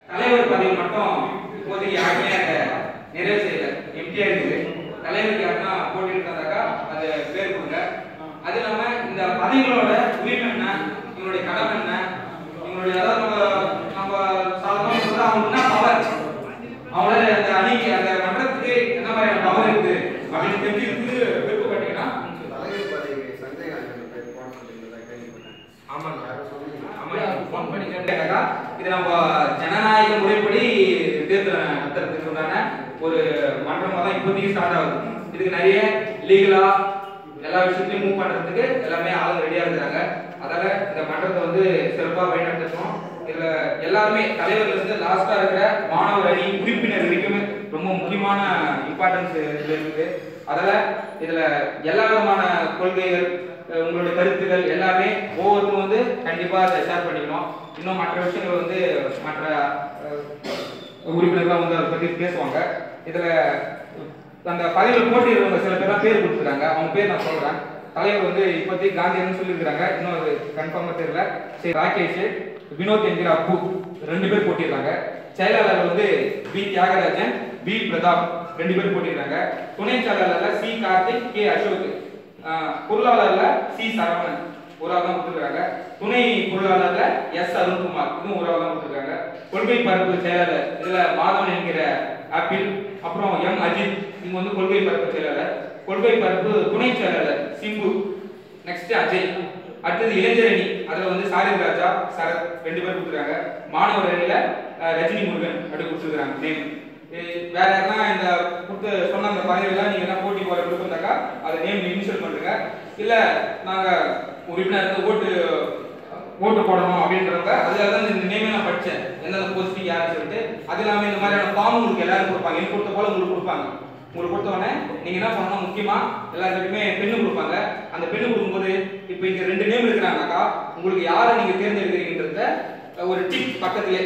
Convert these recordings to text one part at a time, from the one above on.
தலைவர் பதவி மட்டும் இப்போதைக்கு யாருமே அதை நிறைவு செய்யல எம்டிஆர் இருக்குது தலைவருக்கு யாருன்னா போட்டி இருந்தாக்கா அது பேர் கொடுங்க அது இல்லாம இந்த பதவிகளோட உரிமை என்ன இவங்களுடைய கடமை என்ன இவங்களுடைய அதாவது நம்ம நம்ம சாதாரண சொல்றது அவங்க என்ன பவர் அவங்களோட அந்த அணிக்கு அந்த மன்றத்துக்கு என்ன மாதிரியான பவர் இருக்குது அப்படின்னு தெரிஞ்சுக்கிறது விருப்பப்பட்டீங்கன்னா தலைவர் பதவி சஞ்சய் காந்தி பேர் போட சொல்லியிருந்ததா கேள்விப்பட்டேன் ஆமாங்க யாரும் சொன்னீங்களா ஆமா ஃபோன் பண்ணி கேட்டாக்கா இது நம்ம ஜனநாயக முறைப்படி தேர்தல் நடத்துறதுக்கு உண்டான ஒரு மன்றமா தான் இப்போதைக்கு ஸ்டார்ட் ஆகுது இதுக்கு நிறைய லீகலா எல்லா விஷயத்தையும் மூவ் பண்றதுக்கு எல்லாமே ஆளுங்க ரெடியா இருக்கிறாங்க அதால இந்த மன்றத்தை வந்து சிறப்பா வழிநடத்தணும் இதுல எல்லாருமே தலைவர்ல இருந்து லாஸ்டா இருக்கிற மாணவர் அணி உறுப்பினர் வரைக்குமே ரொம்ப முக்கியமான இம்பார்ட்டன்ஸ் இதுல இருக்குது அதால இதுல எல்லா விதமான கொள்கைகள் அஹ் உங்களுடைய கருத்துக்கள் எல்லாமே ஒவ்வொருத்தரும் வந்து கண்டிப்பா அதை ஷேர் பண்ணிக்கணும் இன்னும் மற்ற விஷயங்கள் வந்து மற்ற அஹ், உறுப்பினர்கள் வந்து அதை பத்தி பேசுவாங்க இதுல அந்த பதவியில் போட்டியிடுறவங்க சில பேர்லாம் பேர் கொடுத்துருக்காங்க அவங்க பேர் நான் சொல்றேன் தலைவர் வந்து இப்போதைக்கு காந்தியன்னு சொல்லியிருக்கிறாங்க இன்னும் அது கன்ஃபார்மா தெரியல சரி ராகேஷ் வினோத் என்கிற அப்பு ரெண்டு பேர் போட்டிடுறாங்க செயலாளர் வந்து பி தியாகராஜன் பி பிரதாப் ரெண்டு பேர் போட்டிடுறாங்க துணை செயலாளர்ல சி கார்த்திக் கே அசோக் ஆஹ் பொருளாளர்ல சி சரவணன் ஒரு ஆள் தான் கொடுத்துருக்காங்க துணை பொருளாளர்ல எஸ் அருண்குமார் இதுவும் ஒரு ஆள் தான் கொடுத்துருக்காங்க கொள்கை பரப்பு செயலாளர் இதுல மாதவன் என்கிற ஆப்பிள் அப்புறம் எம் அஜித் இவங்க வந்து கொள்கை பரப்பு செயலாளர் கொள்கை பரப்பு துணை செயலாளர் சிம்பு நெக்ஸ்ட் அஜய் அடுத்தது இளைஞர் அணி அதுல வந்து சாரித் ராஜா சரத் ரெண்டு பேர் கொடுத்துருக்காங்க மாணவர் அணியில அஹ், ரஜினி முருகன் அப்படி கொடுத்துருக்காங்க நேம் வேற யாருன்னா இந்த கொடுத்து சொன்ன அந்த பதவியெல்லாம் நீங்க என்ன போட்டி போற கொடுத்துருந்தாக்கா அதை நேம் இனிஷியல் பண்ணுங்க இல்ல நாங்க உறுப்பினர் இருந்து ஓட்டு ஓட்டு போடணும் அப்படின்றவங்க அதுல தான் இந்த நேமே நான் படிச்சேன் எந்தெந்த போஸ்டிங் யாருன்னு சொல்லிட்டு அது இல்லாம இந்த மாதிரியான ஃபார்ம் உங்களுக்கு எல்லாரும் கொடுப்பாங்க எனக்கு கொடுத்த போல உங்களுக்கு கொடுப்பாங்க உங்களுக்கு கொடுத்த உடனே நீங்க என்ன பண்ணணும் முக்கியமா எல்லாருக்குமே பெண்ணு கொடுப்பாங்க அந்த பெண்ணு கொடுக்கும்போது இப்போ இங்க ரெண்டு நேம் இருக்கிறாங்கக்கா உங்களுக்கு யாரை நீங்க தேர்ந்தெடுக்கிறீங்கன்றத ஒரு டிக் பக்கத்திலே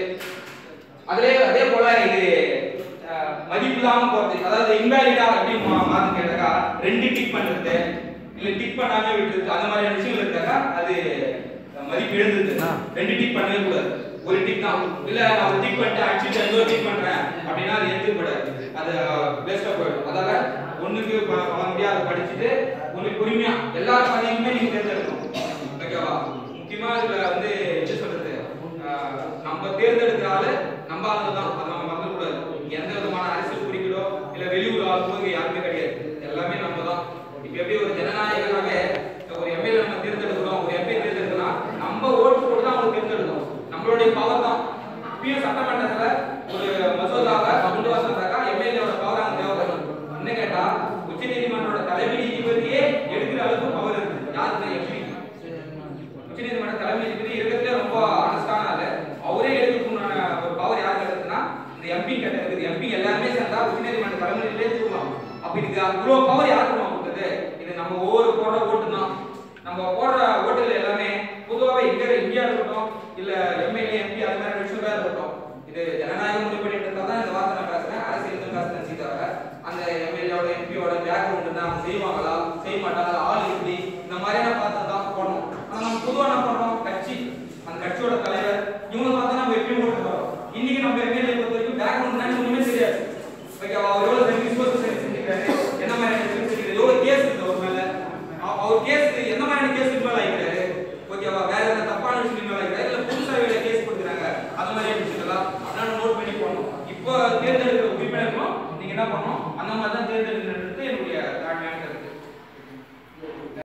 அதுல அதே போல இது அஹ், மதிப்பில்லாம போறது அதாவது இன்வேலிடா அப்படின்னு மா- மாத்தி கேட்டாக்கா ரெண்டு டிக் பண்றது இல்ல டிக் பண்ணாம விட்டுறது அந்த மாதிரியான விஷயங்கள் இருக்காக்கா அது அஹ், மதிப்பு எழுந்தது ரெண்டு டிக் பண்ணவே கூடாது ஒரு டிக் தான் இல்ல நான் ஒரு டிக் பண்ணிட்டு அடிச்சுட்டு இன்னொரு டிக் பண்றேன் அப்படின்னா அது எடுத்துக்கூடாது அது வேஸ்டா போயிடும் அதால ஒண்ணுக்கு ப- பல முடியாது அதை படிச்சுட்டு ஒண்ணு பொறுமையா எல்லா பதவியுமே நீங்க தேர்ந்தெடுக்கணும் ஓகேவா முக்கியமா இதுல வந்து எப்படி சொல்றது ஆஹ் நம்ம தேர்ந்தெடுக்கிற ஆளு நம்ம ஆளு தான் அதை நம்ம மறந்துடக்கூடாது எந்த விதமான அரசியல் குறிக்கீடோ இல்ல வெளியூர் ஆளுங்க யாருமே கிடையாது எல்லாமே நம்ம தான் இப்ப எப்படி ஒரு ஜனநாயகனாவே ஒரு எம்எல்ஏ நம்ம தேர்ந்தெடுக்கிறோம் ஒரு எம்பி தேர்ந்தெடுக்கிறோம் நம்ம ஓட்டு போட்டு தான் அவங்க தேர்ந்தெடுக்கிறோம் நம்மளுடைய பவர் தான் இப்பயும் சட்டமன்றத்துல ஒரு மசோதாவை கொண்டு வர சொல்றாக்கா எம்எல்ஏவோட பவர் அங்க தேவைப்படும் என்ன கேட்டா உச்ச நீதிமன்றோட தலைமை நீதிபதியே எடுக்கிற அளவுக்கு பவர் இருக்கு யாருக்கு எம்பி உச்சநீதிமன்ற தலைமை நீதிபதி இருக்கிறதுலே ரொம்ப ஆனஸ்டான ஆளு அவரே எடுக்கணும்னு ஒரு பவர் யாருக்கு இருக்குன்னா இந்த எம்பி கிட்ட இருக்குது எம்பி எல்லாருமே சேர்ந்தா உச்சநீதிமன்ற தலைமை நீதிபதியே தூக்கலாம் அப்ப இதுக்கு அவ்வளோ பவர் யாருக்கு நம்ம கொடுத்தது இது நம்ம ஒவ்வொரு போடுற ஓட்டு தான் நம்ம போடுற ஓட்டுல எல்லாமே பொதுவாகவே இங்க இந்தியா இருக்கட்டும் இல்ல எம்எல்ஏ எம்பி அது மாதிரி விஷயம் இருக்கட்டும் இது ஜனநாயக முறைப்படி தான் இந்த வார்த்தை நான் பேசுறேன் அரசியல் தான் பேசுறேன் சீதாவை அந்த எம்எல்ஏவோட எம்பியோட பேக்ரவுண்ட் என்ன அவங்க செய்வாங்களா செய்ய மாட்டாங்களா ஆள் எப்படி இந்த மாதிரியான பார்த்து தான் போடணும் ஆனா நம்ம பொதுவா என்ன பண்றோம் கட்சி அந்த கட்சியோட தலைவர் இவங்க பார்த்தா நம்ம எப்பயும் போட்டு போறோம் இன்னைக்கு நம்ம எம்எல்ஏ பொறுத்த வரைக்கும் பேக்ரவுண்ட் ஒண்ணுமே தெரியாது ஓகேவா அவர் எவ்வளவு சர்வீஸ் சோர்ஸ் சர்வீஸ் செஞ்சுக்கிறாரு என்ன மாதிரியான சர்வீஸ் செஞ்சுக்கிறாரு எவ்வளவு கேஸ் இருக்கு அவர் மேல அவ- அவர் கேஸ் என்ன மாதிரியான கேஸ் இன்வால்வ் ஆகிக்கிறாரு ஓகேவா வேற எதாவது தப்பான விஷயம் இன்வால்வ் ஆகிக்கிறாரு இல்ல புதுசா வேலை கேஸ் கொடுக்குறாங்க அந்த மாதிரியான விஷயங்களா அதனால நோட் பண்ணி போடணும் இப்போ தேர்ந்தெடுக்கிற உறுப்பினர்களும் நீங்க என்ன பண்ணணும் அந்த மாதிரி தான் தேர்ந்தெடுக்கிறது என்னுடைய